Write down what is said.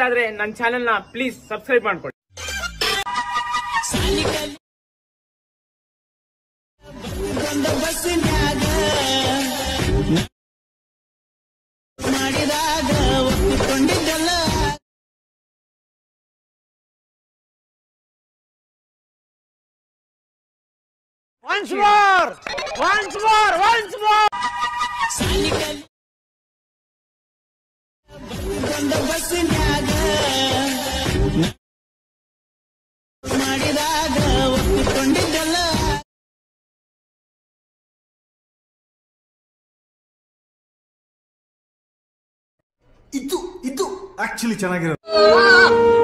ಆದ್ರೆ ನನ್ನ ಚಾನೆಲ್ ನ ಪ್ಲೀಸ್ ಸಬ್ಸ್ಕ್ರೈಬ್ ಮಾಡ್ಕೊಳ್ಳಿ ಬಂದ ಬಸ್ಸಿನ್ಯಾಗ ಮಾಡಿದಾಗ ಒಪ್ಪಿಕೊಂಡಿದ್ದಲ್ಲ once more once more once more ಸಾಲಿಕಲ್ ಬಂದ ಬಸ್ಸಿನ್ಯಾಗ ಮಾಡಿದಾಗ ಒಪ್ಪಿಕೊಂಡಿದ್ದಲ್ಲ ಇದು ಇದು ಆಕ್ಚುಲಿ ಚೆನ್ನಾಗಿರೋದು